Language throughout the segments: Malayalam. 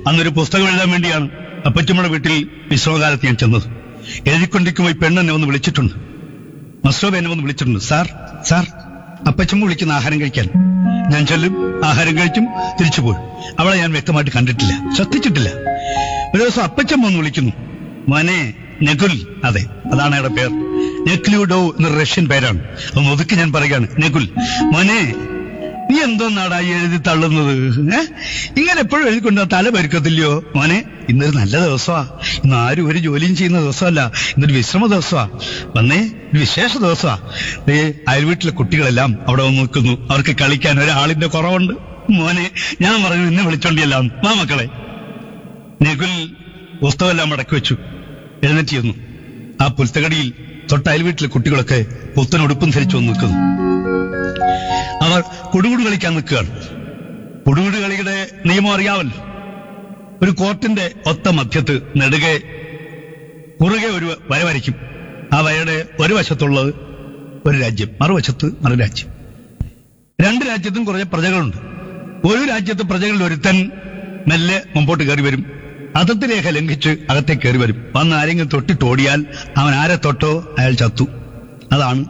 അന്നൊരു പുസ്തകം എഴുതാൻ വേണ്ടിയാണ് അപ്പച്ചമ്മയുടെ വീട്ടിൽ വിശ്രമകാലത്ത് ഞാൻ ചെന്നത് എഴുതിക്കൊണ്ടിരിക്കുമ്പോൾ ഈ പെണ്ണെന്നെ ഒന്ന് വിളിച്ചിട്ടുണ്ട് മസ്ലോബ് എന്നെ ഒന്ന് വിളിച്ചിട്ടുണ്ട് സാർ സാർ അപ്പച്ചമ്മ വിളിക്കുന്ന ആഹാരം കഴിക്കാൻ ഞാൻ ചെല്ലും ആഹാരം കഴിച്ചും തിരിച്ചു പോരും അവളെ ഞാൻ വ്യക്തമായിട്ട് കണ്ടിട്ടില്ല ശ്രദ്ധിച്ചിട്ടില്ല ഒരു ദിവസം അപ്പച്ചമ്മ ഒന്ന് വിളിക്കുന്നു മോനെ നെഗുൽ അതെ അതാണ് അയാളുടെ പേർ നെക്ലൂഡോ എന്ന റഷ്യൻ പേരാണ് ഒന്ന് ഒതുക്കി ഞാൻ പറയുകയാണ് നെഗുൽ മോനെ നീ എന്തോ നാടായി എഴുതി തള്ളുന്നത് ഏ ഇങ്ങനെ എപ്പോഴും എഴുതിക്കൊണ്ട് തല പരിക്കത്തില്ലയോ മോനെ ഇന്നൊരു നല്ല ദിവസമാ ഇന്ന് ആരും ഒരു ജോലിയും ചെയ്യുന്ന ദിവസമല്ല ഇന്നൊരു വിശ്രമ ദിവസമാ വന്നേ ഒരു വിശേഷ ദിവസമാ ദേ അയൽവീട്ടിലെ കുട്ടികളെല്ലാം അവിടെ വന്ന് നിൽക്കുന്നു അവർക്ക് കളിക്കാൻ ഒരാളിന്റെ കുറവുണ്ട് മോനെ ഞാൻ പറഞ്ഞു നിന്നെ വിളിച്ചോണ്ടിയല്ലാം വാ മക്കളെ നെഗുൽ പുസ്തകമെല്ലാം മടക്കി വെച്ചു എഴുന്നേറ്റ് ചെന്നു ആ പുസ്തകടിയിൽ തൊട്ട അയൽവീട്ടിലെ കുട്ടികളൊക്കെ പുത്തൻ ഉടുപ്പും ധരിച്ചു വന്ന് നിൽക്കുന്നു അവർ കുടുകുട് കളിക്കാൻ നിൽക്കുകയാണ് കുടുകുട് കളിയുടെ നിയമം അറിയാമല്ലോ ഒരു കോർട്ടിന്റെ ഒത്ത മധ്യത്ത് നെടുകെ കുറുകെ ഒരു വര വരയ്ക്കും ആ വരയുടെ ഒരു വശത്തുള്ളത് ഒരു രാജ്യം മറുവശത്ത് മറു രാജ്യം രണ്ട് രാജ്യത്തും കുറേ പ്രജകളുണ്ട് ഒരു രാജ്യത്ത് പ്രജകളിൽ ഒരുത്തൻ മെല്ലെ മുമ്പോട്ട് കയറി വരും അതിർത്തി രേഖ ലംഘിച്ച് അകത്തേക്ക് കയറി വരും വന്ന് ആരെങ്കിലും തൊട്ടിട്ടോടിയാൽ അവൻ ആരെ തൊട്ടോ അയാൾ ചത്തു അതാണ്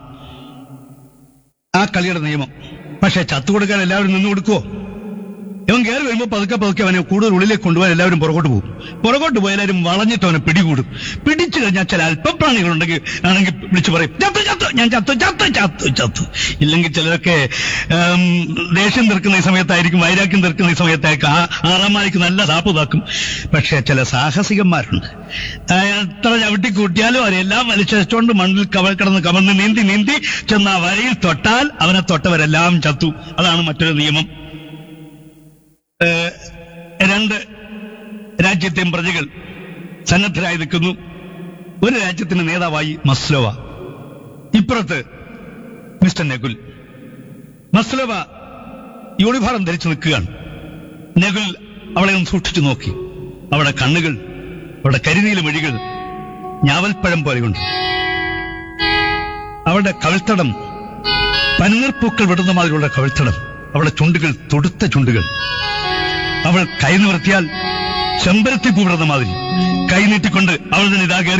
ആ കളിയുടെ നിയമം പക്ഷെ ചത്തു കൊടുക്കാൻ എല്ലാവരും നിന്ന് കൊടുക്കുവോ ഇവൻ കയറി വരുമ്പോൾ പതുക്കെ പതുക്കെ അവനെ കൂടുതൽ ഉള്ളിലേക്ക് കൊണ്ടുപോകാൻ എല്ലാവരും പുറകോട്ട് പോകും പുറകോട്ട് പോയി എല്ലാവരും വളഞ്ഞിട്ട് അവനെ പിടികൂടും പിടിച്ചു കഴിഞ്ഞാൽ ചില അല്പപ്രാണികളുണ്ടെങ്കിൽ ആണെങ്കിൽ വിളിച്ചു പറയും ചത്തു ചത്തു ഞാൻ ചത്തു ചത്തു ചത്തു ചത്തു ഇല്ലെങ്കിൽ ചിലരൊക്കെ ഉം, ദേഷ്യം തീർക്കുന്ന ഈ സമയത്തായിരിക്കും വൈരാഗ്യം തീർക്കുന്ന ഈ സമയത്തായിരിക്കും ആ ആറാമാരിക്ക് നല്ല സാപ്പ് താക്കും പക്ഷെ ചില സാഹസികന്മാരുണ്ട് ആ, എത്ര ചവിട്ടി കൂട്ടിയാലും അവരെല്ലാം വലിച്ചുകൊണ്ട് മണ്ണിൽ കവൽ കിടന്ന് കമന്ന് നീന്തി നീന്തി ചെന്ന് ആ വരയിൽ തൊട്ടാൽ അവനെ തൊട്ടവരെല്ലാം ചത്തു അതാണ് മറ്റൊരു നിയമം ഏഹ് രണ്ട് രാജ്യത്തെയും പ്രജകൾ സന്നദ്ധരായി നിൽക്കുന്നു ഒരു രാജ്യത്തിന്റെ നേതാവായി മസ്ലോവ ഇപ്പുറത്ത് മിസ്റ്റർ നെഗുൽ മസ്ലോവ യൂണിഫോം ധരിച്ചു നിൽക്കുകയാണ് നെഗുൽ അവളെ ഒന്ന് സൂക്ഷിച്ചു നോക്കി അവളുടെ കണ്ണുകൾ അവളുടെ കരിനീല മൊഴികൾ ഞാവൽപ്പഴം പോലെയുണ്ട് അവളുടെ കവിൾത്തടം പനിനീർപ്പൂക്കൾ വിടുന്ന മാതിരിയുള്ള കവിൾത്തടം അവളുടെ ചുണ്ടുകൾ തൊടുത്ത ചുണ്ടുകൾ അവൾ കൈ നിവർത്തിയാൽ ചെമ്പരത്തി പൂവിടുന്ന മാതിരി കൈ നീട്ടിക്കൊണ്ട് അവൾ തന്നെ ഇതാ കയറി